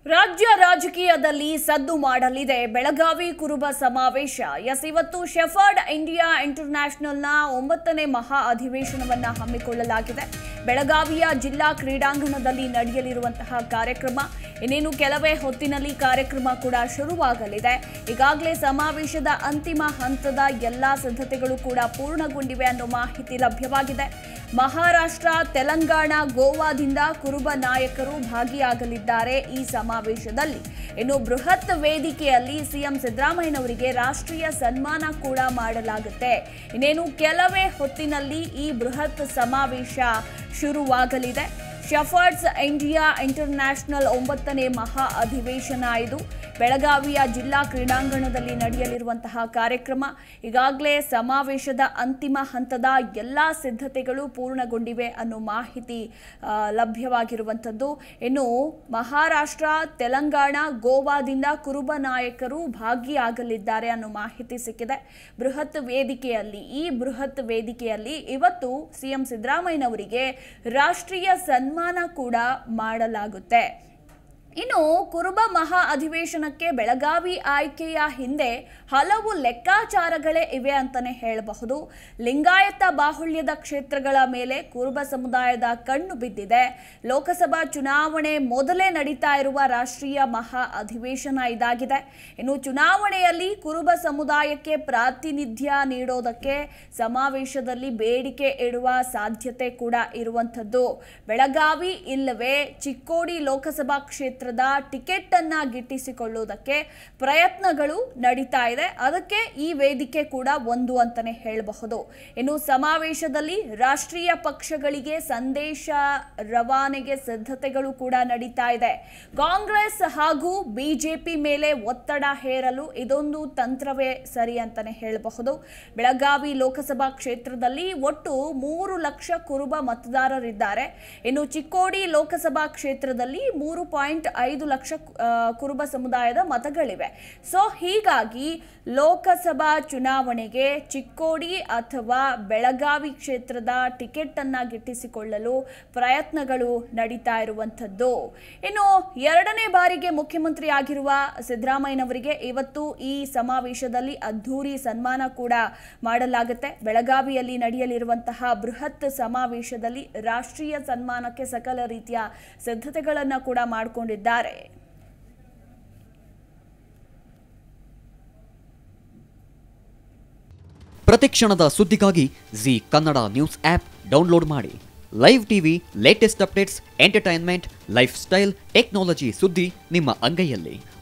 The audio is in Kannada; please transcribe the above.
ರಾಜ್ಯ ರಾಜಕೀಯದಲ್ಲಿ ಸದ್ದು ಮಾಡಲಿದೆ ಬೆಳಗಾವಿ ಕುರುಬ ಸಮಾವೇಶ ಎಸ್ ಇವತ್ತು ಶೆಫರ್ಡ್ ಇಂಡಿಯಾ ಇಂಟರ್ನ್ಯಾಷನಲ್ನ ಒಂಬತ್ತನೇ ಮಹಾ ಅಧಿವೇಶನವನ್ನ ಹಮ್ಮಿಕೊಳ್ಳಲಾಗಿದೆ ಬೆಳಗಾವಿಯ ಜಿಲ್ಲಾ ಕ್ರೀಡಾಂಗಣದಲ್ಲಿ ನಡೆಯಲಿರುವಂತಹ ಕಾರ್ಯಕ್ರಮ ಇನ್ನೇನು ಕೆಲವೇ ಹೊತ್ತಿನಲ್ಲಿ ಕಾರ್ಯಕ್ರಮ ಕೂಡ ಶುರುವಾಗಲಿದೆ ಈಗಾಗಲೇ ಸಮಾವೇಶದ ಅಂತಿಮ ಹಂತದ ಎಲ್ಲಾ ಸಿದ್ಧತೆಗಳು ಕೂಡ ಪೂರ್ಣಗೊಂಡಿವೆ ಅನ್ನೋ ಮಾಹಿತಿ ಲಭ್ಯವಾಗಿದೆ ಮಹಾರಾಷ್ಟ್ರ ತೆಲಂಗಾಣ ಗೋವಾದಿಂದ ಕುರುಬ ನಾಯಕರು ಭಾಗಿಯಾಗಲಿದ್ದಾರೆ ಈ ಸಮಾವೇಶದಲ್ಲಿ ಇನ್ನು ಬೃಹತ್ ವೇದಿಕೆಯಲ್ಲಿ ಸಿಎಂ ಸಿದ್ದರಾಮಯ್ಯನವರಿಗೆ ರಾಷ್ಟ್ರೀಯ ಸನ್ಮಾನ ಕೂಡ ಮಾಡಲಾಗುತ್ತೆ ಇನ್ನೇನು ಕೆಲವೇ ಹೊತ್ತಿನಲ್ಲಿ ಈ ಬೃಹತ್ ಸಮಾವೇಶ ಶುರುವಾಗಲಿದೆ ಶಫರ್ಡ್ಸ್ ಇಂಡಿಯಾ ಇಂಟರ್ನ್ಯಾಷನಲ್ ಒಂಬತ್ತನೇ ಮಹಾ ಅಧಿವೇಶನ ಇದು ಬೆಳಗಾವಿಯ ಜಿಲ್ಲಾ ಕ್ರೀಡಾಂಗಣದಲ್ಲಿ ನಡೆಯಲಿರುವಂತಹ ಕಾರ್ಯಕ್ರಮ ಈಗಾಗಲೇ ಸಮಾವೇಶದ ಅಂತಿಮ ಹಂತದ ಎಲ್ಲ ಸಿದ್ಧತೆಗಳು ಪೂರ್ಣಗೊಂಡಿವೆ ಅನ್ನೋ ಮಾಹಿತಿ ಆ, ಲಭ್ಯವಾಗಿರುವಂಥದ್ದು ಇನ್ನು ಮಹಾರಾಷ್ಟ್ರ ತೆಲಂಗಾಣ ಗೋವಾದಿಂದ ಕುರುಬ ನಾಯಕರು ಭಾಗಿಯಾಗಲಿದ್ದಾರೆ ಅನ್ನೋ ಮಾಹಿತಿ ಸಿಕ್ಕಿದೆ ಬೃಹತ್ ವೇದಿಕೆಯಲ್ಲಿ ಈ ಬೃಹತ್ ವೇದಿಕೆಯಲ್ಲಿ ಇವತ್ತು ಸಿಎಂ ಸಿದ್ದರಾಮಯ್ಯನವರಿಗೆ ರಾಷ್ಟ್ರೀಯ ಸನ್ಮಾನ ಕೂಡ ಮಾಡಲಾಗುತ್ತೆ ಇನ್ನು ಕುರುಬ ಮಹಾ ಅಧಿವೇಶನಕ್ಕೆ ಬೆಳಗಾವಿ ಆಯ್ಕೆಯ ಹಿಂದೆ ಹಲವು ಲೆಕ್ಕಾಚಾರಗಳೇ ಇವೆ ಅಂತಾನೆ ಹೇಳಬಹುದು ಲಿಂಗಾಯತ ಬಾಹುಳ್ಯದ ಕ್ಷೇತ್ರಗಳ ಮೇಲೆ ಕುರುಬ ಸಮುದಾಯದ ಕಣ್ಣು ಬಿದ್ದಿದೆ ಲೋಕಸಭಾ ಚುನಾವಣೆ ಮೊದಲೇ ನಡೀತಾ ಇರುವ ರಾಷ್ಟ್ರೀಯ ಮಹಾ ಅಧಿವೇಶನ ಇದಾಗಿದೆ ಇನ್ನು ಚುನಾವಣೆಯಲ್ಲಿ ಕುರುಬ ಸಮುದಾಯಕ್ಕೆ ಪ್ರಾತಿನಿಧ್ಯ ನೀಡೋದಕ್ಕೆ ಸಮಾವೇಶದಲ್ಲಿ ಬೇಡಿಕೆ ಇಡುವ ಸಾಧ್ಯತೆ ಕೂಡ ಇರುವಂಥದ್ದು ಬೆಳಗಾವಿ ಇಲ್ಲವೇ ಚಿಕ್ಕೋಡಿ ಲೋಕಸಭಾ ಕ್ಷೇತ್ರದ ಟಿಕೆಟ್ ಅನ್ನ ಗಿಟ್ಟಿಸಿಕೊಳ್ಳುವುದಕ್ಕೆ ಪ್ರಯತ್ನಗಳು ನಡೀತಾ ಇದೆ ಅದಕ್ಕೆ ಈ ವೇದಿಕೆ ಕೂಡ ಒಂದು ಅಂತಾನೆ ಹೇಳಬಹುದು ಇನ್ನು ಸಮಾವೇಶದಲ್ಲಿ ರಾಷ್ಟ್ರೀಯ ಪಕ್ಷಗಳಿಗೆ ಸಂದೇಶ ರವಾನೆಗೆ ಸಿದ್ಧತೆಗಳು ಕೂಡ ನಡೀತಾ ಇದೆ ಕಾಂಗ್ರೆಸ್ ಹಾಗೂ ಬಿಜೆಪಿ ಮೇಲೆ ಒತ್ತಡ ಹೇರಲು ಇದೊಂದು ತಂತ್ರವೇ ಸರಿ ಅಂತಾನೆ ಹೇಳಬಹುದು ಬೆಳಗಾವಿ ಲೋಕಸಭಾ ಕ್ಷೇತ್ರದಲ್ಲಿ ಒಟ್ಟು ಮೂರು ಲಕ್ಷ ಕುರುಬ ಮತದಾರರಿದ್ದಾರೆ ಇನ್ನು ಚಿಕ್ಕೋಡಿ ಲೋಕಸಭಾ ಕ್ಷೇತ್ರದಲ್ಲಿ ಮೂರು ಪಾಯಿಂಟ್ ಐದು ಲಕ್ಷ ಆ, ಕುರುಬ ಸಮುದಾಯದ ಮತಗಳಿವೆ ಸೊ ಹೀಗಾಗಿ ಲೋಕಸಭಾ ಚುನಾವಣೆಗೆ ಚಿಕ್ಕೋಡಿ ಅಥವಾ ಬೆಳಗಾವಿ ಕ್ಷೇತ್ರದ ಟಿಕೆಟ್ ಅನ್ನ ಗಿಟ್ಟಿಸಿಕೊಳ್ಳಲು ಪ್ರಯತ್ನಗಳು ನಡೀತಾ ಇರುವಂಥದ್ದು ಇನ್ನು ಎರಡನೇ ಬಾರಿಗೆ ಮುಖ್ಯಮಂತ್ರಿ ಆಗಿರುವ ಸಿದ್ದರಾಮಯ್ಯನವರಿಗೆ ಇವತ್ತು ಈ ಸಮಾವೇಶದಲ್ಲಿ ಅದ್ಧೂರಿ ಸನ್ಮಾನ ಕೂಡ ಮಾಡಲಾಗುತ್ತೆ ಬೆಳಗಾವಿಯಲ್ಲಿ ನಡೆಯಲಿರುವಂತಹ ಬೃಹತ್ ಸಮಾವೇಶದಲ್ಲಿ ರಾಷ್ಟ್ರೀಯ ಸನ್ಮಾನಕ್ಕೆ ಸಕಲ ರೀತಿಯ ಸಿದ್ಧತೆಗಳನ್ನು ಕೂಡ ಮಾಡಿಕೊಂಡಿದ್ದಾರೆ ಪ್ರತಿಕ್ಷಣದ ಸುದ್ದಿಗಾಗಿ Zee Kannada news app download ಮಾಡಿ live TV latest updates entertainment lifestyle technology ಸುದ್ದಿ ನಿಮ್ಮ ಅಂಗೈಯಲ್ಲಿ